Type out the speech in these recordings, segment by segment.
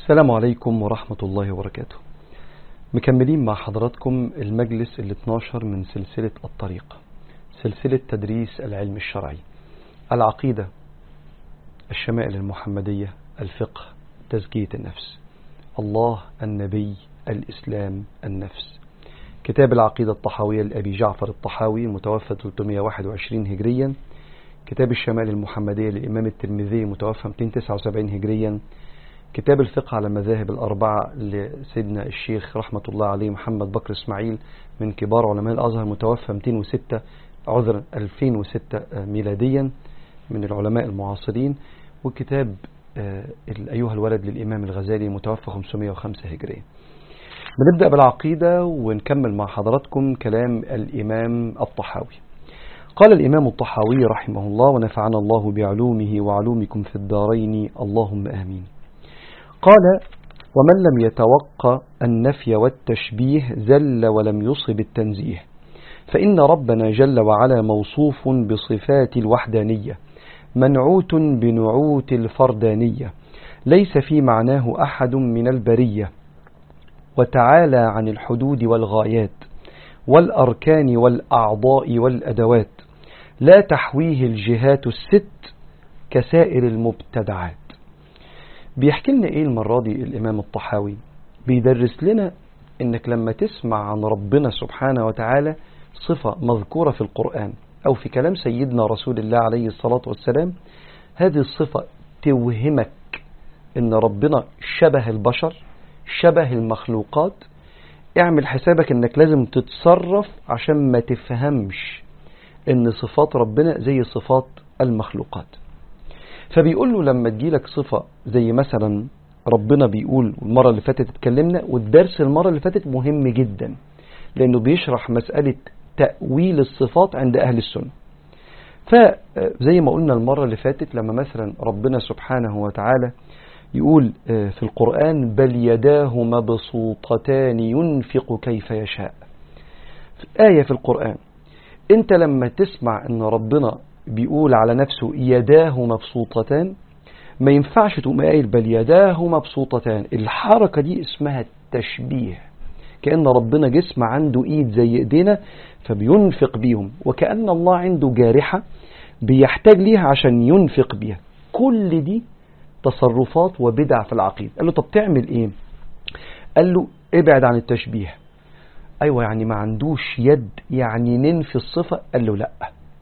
السلام عليكم ورحمة الله وبركاته مكملين مع حضراتكم المجلس ال 12 من سلسلة الطريق سلسلة تدريس العلم الشرعي العقيدة الشمائل المحمدية الفقه تزكية النفس الله النبي الإسلام النفس كتاب العقيدة الطحاوية لأبي جعفر الطحاوي المتوفى 321 هجريا كتاب الشمائل المحمدية للإمام الترمذي المتوفى 279 هجريا كتاب الفقه على المذاهب الأربعة لسيدنا الشيخ رحمة الله عليه محمد بكر إسماعيل من كبار علماء الأزهر متوفى 206 عذر 2006 ميلاديا من العلماء المعاصرين وكتاب أيها الولد للإمام الغزالي متوفى 505 هجرية بنبدأ بالعقيدة ونكمل مع حضراتكم كلام الإمام الطحاوي قال الإمام الطحاوي رحمه الله ونفعنا الله بعلومه وعلومكم في الدارين اللهم آمين قال ومن لم يتوقع النفي والتشبيه زل ولم يصب التنزيه فإن ربنا جل وعلا موصوف بصفات الوحدانية منعوت بنعوت الفردانية ليس في معناه أحد من البرية وتعالى عن الحدود والغايات والأركان والأعضاء والأدوات لا تحويه الجهات الست كسائر المبتدعات بيحكي لنا ايه المرة دي الامام الطحاوي بيدرس لنا انك لما تسمع عن ربنا سبحانه وتعالى صفة مذكورة في القرآن او في كلام سيدنا رسول الله عليه الصلاة والسلام هذه الصفة توهمك ان ربنا شبه البشر شبه المخلوقات اعمل حسابك انك لازم تتصرف عشان ما تفهمش ان صفات ربنا زي صفات المخلوقات فبيقول له لما تجيلك صفة زي مثلا ربنا بيقول المرة اللي فاتت اتكلمنا والدرس المرة اللي فاتت مهم جدا لأنه بيشرح مسألة تأويل الصفات عند أهل السنة فزي ما قلنا المرة اللي فاتت لما مثلا ربنا سبحانه وتعالى يقول في القرآن بل يداه مبسوطتان ينفق كيف يشاء آية في القرآن انت لما تسمع ان ربنا بيقول على نفسه يداه مبسوطتان ما ينفعش تقوم قايل بل يداه مبسوطتان الحركة دي اسمها التشبيه كأن ربنا جسم عنده ايد زي ايدينا فبينفق بيهم وكأن الله عنده جارحة بيحتاج ليها عشان ينفق بيها كل دي تصرفات وبدع في العقيدة قال له طب تعمل ايه قال له ابعد عن التشبيه ايوه يعني ما عندوش يد يعني ننفي الصفة قال له لا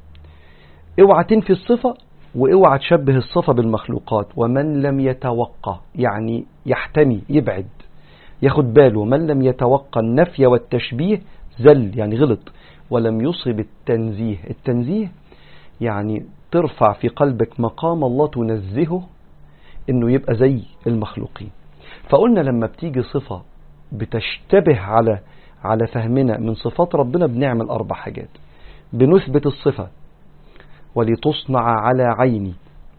اوعى تنفي الصفة واوعى تشبه الصفة بالمخلوقات ومن لم يتوقع يعني يحتمي يبعد ياخد باله من لم يتوقع النفي والتشبيه زل يعني غلط ولم يصب التنزيه التنزيه يعني ترفع في قلبك مقام الله تنزهه انه يبقى زي المخلوقين فقلنا لما بتيجي صفة بتشتبه على على فهمنا من صفات ربنا بنعمل أربع حاجات بنثبت الصفة ولتصنع على عيني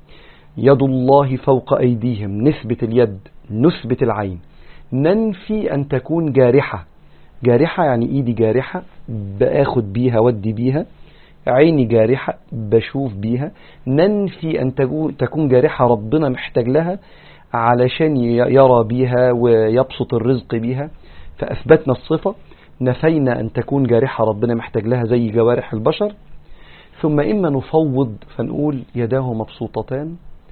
يد الله فوق أيديهم نثبت اليد نثبت العين ننفي أن تكون جارحة جارحة يعني إيدي جارحة بآخد بيها ودي بيها عيني جارحة بشوف بيها ننفي أن تكون جارحة ربنا محتاج لها علشان يرى بيها ويبسط الرزق بيها فأثبتنا الصفة نفينا أن تكون جارحة ربنا محتاج لها زي جوارح البشر ثم إما نفوض فنقول يداه مبسوطتان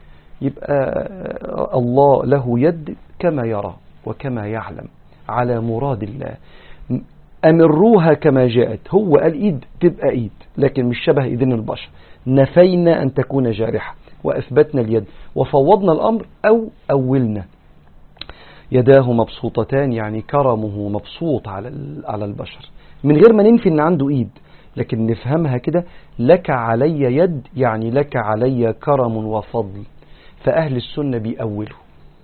يبقى الله له يد كما يرى وكما يعلم على مراد الله أمروها كما جاءت هو قال إيد تبقى إيد لكن مش شبه إيدين البشر نفينا أن تكون جارحة وأثبتنا اليد وفوضنا الأمر أو أولنا يداه مبسوطتان يعني كرمه مبسوط على على البشر من غير ما ننفي ان عنده ايد لكن نفهمها كده لك علي يد يعني لك علي كرم وفضل فأهل السنة بيأولوا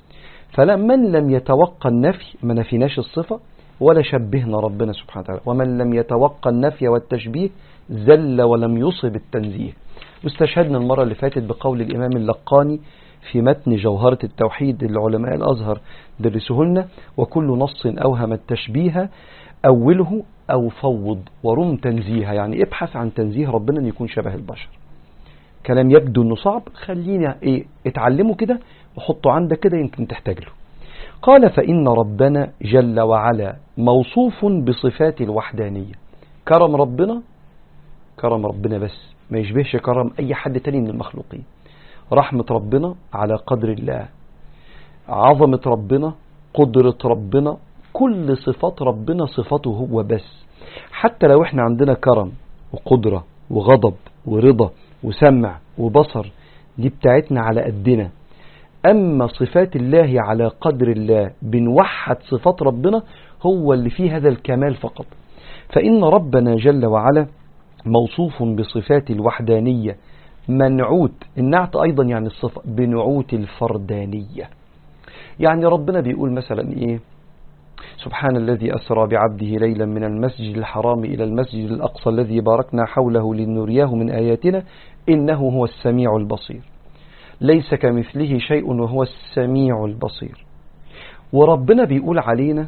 فمن لم يتوقع النفي ما نفيناش الصفة ولا شبهنا ربنا سبحانه وتعالى ومن لم يتوقع النفي والتشبيه زل ولم يصب التنزيه واستشهدنا المرة اللي فاتت بقول الإمام اللقاني في متن جوهرة التوحيد العلماء الأزهر درسوه لنا وكل نص أوهم التشبيه أوله أو فوض ورم تنزيها يعني ابحث عن تنزيه ربنا أن يكون شبه البشر كلام يبدو أنه صعب خلينا إيه اتعلمه كده وحطه عندك كده يمكن تحتاج له قال فإن ربنا جل وعلا موصوف بصفات الوحدانية كرم ربنا كرم ربنا بس ما يشبهش كرم أي حد تاني من المخلوقين رحمة ربنا على قدر الله عظمة ربنا قدرة ربنا كل صفات ربنا صفاته هو بس حتى لو احنا عندنا كرم وقدرة وغضب ورضا وسمع وبصر دي بتاعتنا على قدنا أما صفات الله على قدر الله بنوحد صفات ربنا هو اللي فيه هذا الكمال فقط فإن ربنا جل وعلا موصوف بصفات الوحدانية منعوت النعت أيضا يعني الصفة بنعوت الفردانية يعني ربنا بيقول مثلا إيه سبحان الذي أسرى بعبده ليلا من المسجد الحرام إلى المسجد الأقصى الذي باركنا حوله لنرياه من آياتنا إنه هو السميع البصير ليس كمثله شيء وهو السميع البصير وربنا بيقول علينا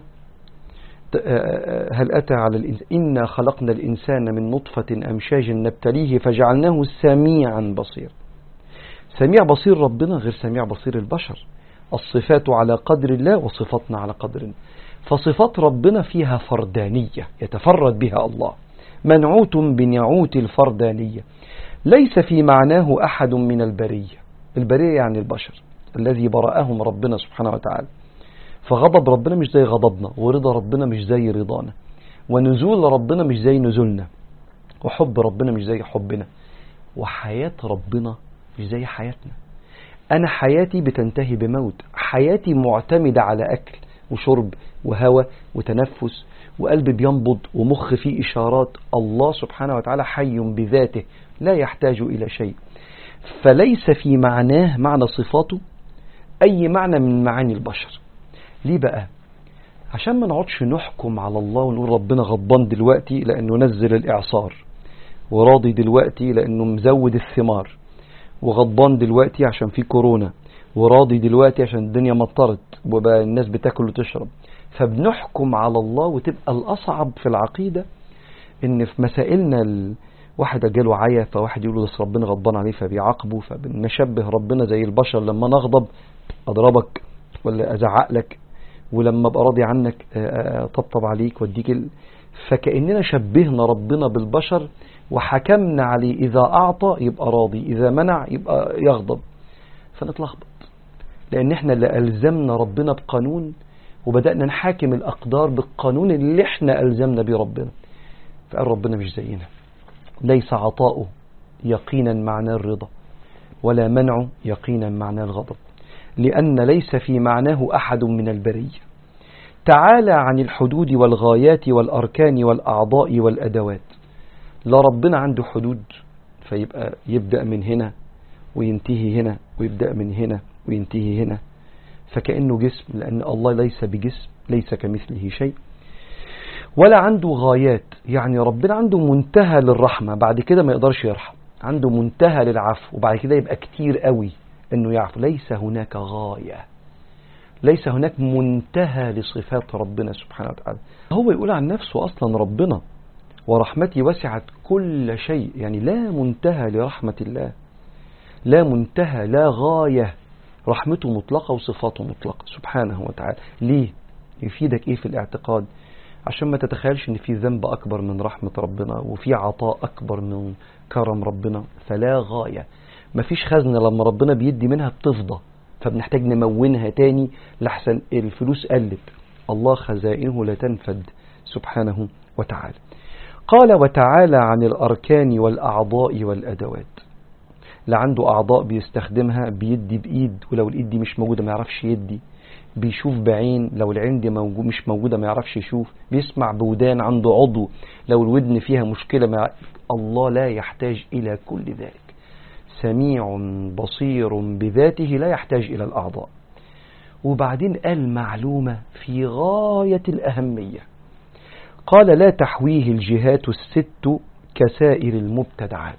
هل أتى على الإنسان إنا خلقنا الإنسان من نطفة أمشاج نبتليه فجعلناه سميعا بصير سميع بصير ربنا غير سميع بصير البشر الصفات على قدر الله وصفاتنا على قدر فصفات ربنا فيها فردانية يتفرد بها الله منعوت بنعوت الفردانية ليس في معناه أحد من البرية البرية يعني البشر الذي برأهم ربنا سبحانه وتعالى فغضب ربنا مش زي غضبنا ورضا ربنا مش زي رضانا ونزول ربنا مش زي نزولنا وحب ربنا مش زي حبنا وحياة ربنا مش زي حياتنا أنا حياتي بتنتهي بموت حياتي معتمدة على أكل وشرب وهوى وتنفس وقلب بينبض ومخ فيه إشارات الله سبحانه وتعالى حي بذاته لا يحتاج إلى شيء فليس في معناه معنى صفاته أي معنى من معاني البشر ليه بقى عشان ما نقعدش نحكم على الله ونقول ربنا غضبان دلوقتي لأنه نزل الإعصار وراضي دلوقتي لأنه مزود الثمار وغضبان دلوقتي عشان في كورونا وراضي دلوقتي عشان الدنيا مطرت وبقى الناس بتاكل وتشرب فبنحكم على الله وتبقى الأصعب في العقيدة إن في مسائلنا ال... واحد جاله عيا فواحد يقول له بس ربنا غضبان عليه فبيعاقبه فبنشبه ربنا زي البشر لما نغضب اضربك ولا ازعق لك ولما ابقى راضي عنك طبطب عليك واديك ال... فكاننا شبهنا ربنا بالبشر وحكمنا عليه اذا اعطى يبقى راضي اذا منع يبقى يغضب فنتلخبط لان احنا اللي الزمنا ربنا بقانون وبدانا نحاكم الاقدار بالقانون اللي احنا الزمنا بيه ربنا فقال ربنا مش زينا ليس عطاؤه يقينا معنى الرضا ولا منعه يقينا معنى الغضب لأن ليس في معناه أحد من البرية تعالى عن الحدود والغايات والأركان والأعضاء والأدوات لا ربنا عنده حدود فيبقى يبدأ من هنا وينتهي هنا ويبدأ من هنا وينتهي هنا فكأنه جسم لأن الله ليس بجسم ليس كمثله شيء ولا عنده غايات يعني ربنا عنده منتهى للرحمة بعد كده ما يقدرش يرحم عنده منتهى للعفو وبعد كده يبقى كتير قوي انه يعفو ليس هناك غاية ليس هناك منتهى لصفات ربنا سبحانه وتعالى هو يقول عن نفسه اصلا ربنا ورحمتي وسعت كل شيء يعني لا منتهى لرحمة الله لا منتهى لا غاية رحمته مطلقة وصفاته مطلقة سبحانه وتعالى ليه يفيدك ايه في الاعتقاد عشان ما تتخيلش ان في ذنب اكبر من رحمة ربنا وفي عطاء اكبر من كرم ربنا فلا غاية مفيش خزنة لما ربنا بيدي منها بتفضى فبنحتاج نمونها تاني لحسن الفلوس قلت الله خزائنه لا تنفد سبحانه وتعالى قال وتعالى عن الأركان والأعضاء والأدوات لا عنده أعضاء بيستخدمها بيدي بإيد ولو الإيد دي مش موجودة ما يعرفش يدي بيشوف بعين لو العين دي موجود مش موجودة ما يعرفش يشوف بيسمع بودان عنده عضو لو الودن فيها مشكلة ما الله لا يحتاج إلى كل ذلك سميع بصير بذاته لا يحتاج إلى الأعضاء وبعدين قال معلومة في غاية الأهمية قال لا تحويه الجهات الست كسائر المبتدعات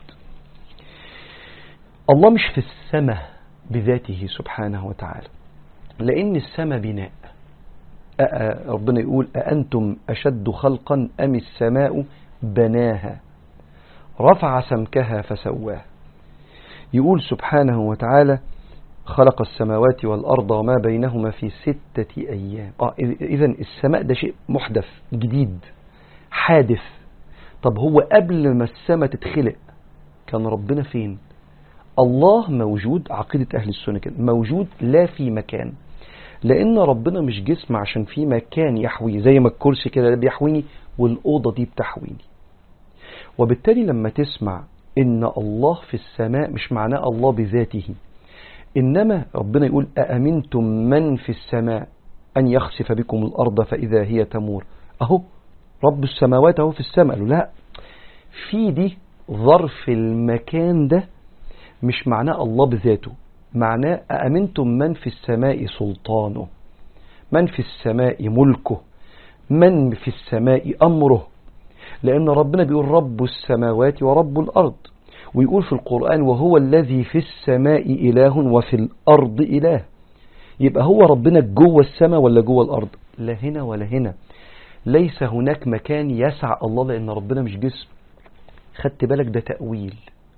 الله مش في السماء بذاته سبحانه وتعالى لأن السماء بناء أأ ربنا يقول أأنتم أشد خلقا أم السماء بناها رفع سمكها فسواها يقول سبحانه وتعالى خلق السماوات والأرض وما بينهما في ستة أيام آه إذا السماء ده شيء محدث جديد حادث طب هو قبل ما السماء تتخلق كان ربنا فين الله موجود عقيدة أهل السنة كده موجود لا في مكان لأن ربنا مش جسم عشان في مكان يحويه زي ما الكرسي كده ده بيحويني والأوضة دي بتحويني وبالتالي لما تسمع إن الله في السماء مش معناه الله بذاته إنما ربنا يقول أأمنتم من في السماء أن يخسف بكم الأرض فإذا هي تمور أهو رب السماوات أهو في السماء قالوا لا في دي ظرف المكان ده مش معناه الله بذاته معناه أأمنتم من في السماء سلطانه من في السماء ملكه من في السماء أمره لأن ربنا بيقول رب السماوات ورب الأرض ويقول في القرآن وهو الذي في السماء إله وفي الأرض إله يبقى هو ربنا جوه السماء ولا جوه الأرض لا هنا ولا هنا ليس هناك مكان يسع الله لأن ربنا مش جسم خدت بالك ده تأويل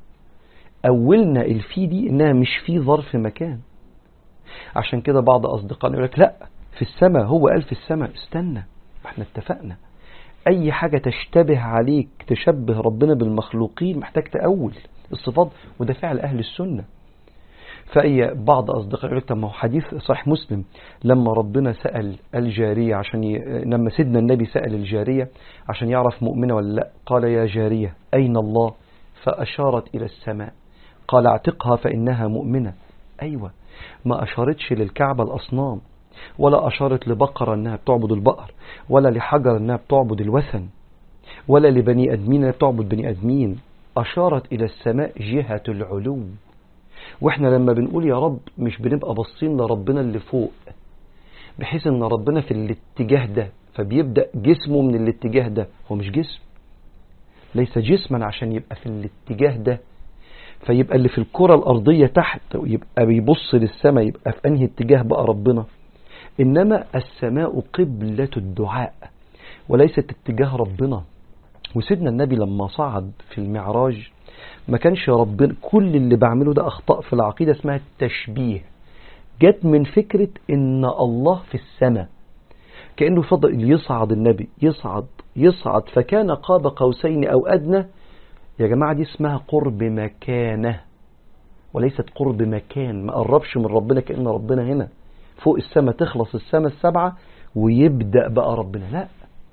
أولنا الفي دي إنها مش في ظرف مكان عشان كده بعض أصدقائنا يقول لك لا في السماء هو قال في السماء استنى احنا اتفقنا أي حاجة تشتبه عليك تشبه ربنا بالمخلوقين محتاج تأول الصفات وده فعل أهل السنة فأي بعض أصدقاء يقول لك طب ما هو حديث صحيح مسلم لما ربنا سأل الجارية عشان ي... لما سيدنا النبي سأل الجارية عشان يعرف مؤمنة ولا لا قال يا جارية أين الله فأشارت إلى السماء قال اعتقها فإنها مؤمنة أيوة ما أشارتش للكعبة الأصنام ولا أشارت لبقرة أنها بتعبد البقر ولا لحجر أنها بتعبد الوثن ولا لبني أدمين أنها بتعبد بني أدمين أشارت إلى السماء جهة العلو وإحنا لما بنقول يا رب مش بنبقى باصين لربنا اللي فوق بحيث أن ربنا في الاتجاه ده فبيبدأ جسمه من الاتجاه ده هو مش جسم ليس جسما عشان يبقى في الاتجاه ده فيبقى اللي في الكرة الأرضية تحت يبقى بيبص للسماء يبقى في أنهي اتجاه بقى ربنا إنما السماء قبلة الدعاء وليست اتجاه ربنا وسيدنا النبي لما صعد في المعراج ما كانش ربنا كل اللي بعمله ده أخطاء في العقيدة اسمها التشبيه جت من فكرة إن الله في السماء كأنه فضل يصعد النبي يصعد يصعد فكان قاب قوسين أو أدنى يا جماعة دي اسمها قرب مكانة وليست قرب مكان ما قربش من ربنا كأن ربنا هنا فوق السماء تخلص السماء السبعة ويبدأ بقى ربنا لا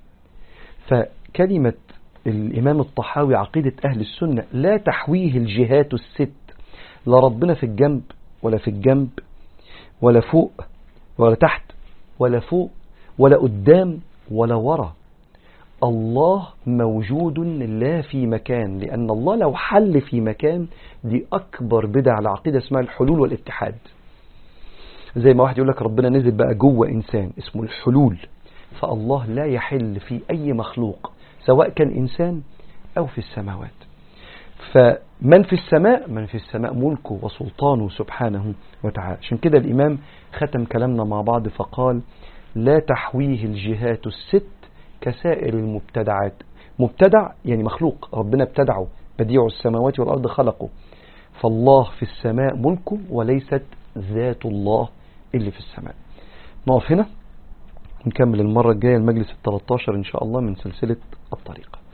فكلمة الإمام الطحاوي عقيدة أهل السنة لا تحويه الجهات الست لا ربنا في الجنب ولا في الجنب ولا فوق ولا تحت ولا فوق ولا قدام ولا ورا الله موجود لا في مكان لأن الله لو حل في مكان دي أكبر بدع العقيدة اسمها الحلول والاتحاد زي ما واحد يقول لك ربنا نزل بقى جوه إنسان اسمه الحلول فالله لا يحل في أي مخلوق سواء كان إنسان أو في السماوات فمن في السماء من في السماء ملكه وسلطانه سبحانه وتعالى عشان كده الإمام ختم كلامنا مع بعض فقال لا تحويه الجهات الست كسائر المبتدعات مبتدع يعني مخلوق ربنا ابتدعه بديع السماوات والأرض خلقه فالله في السماء ملكه وليست ذات الله اللي في السماء نقف هنا نكمل المرة الجاية المجلس ال 13 إن شاء الله من سلسلة الطريق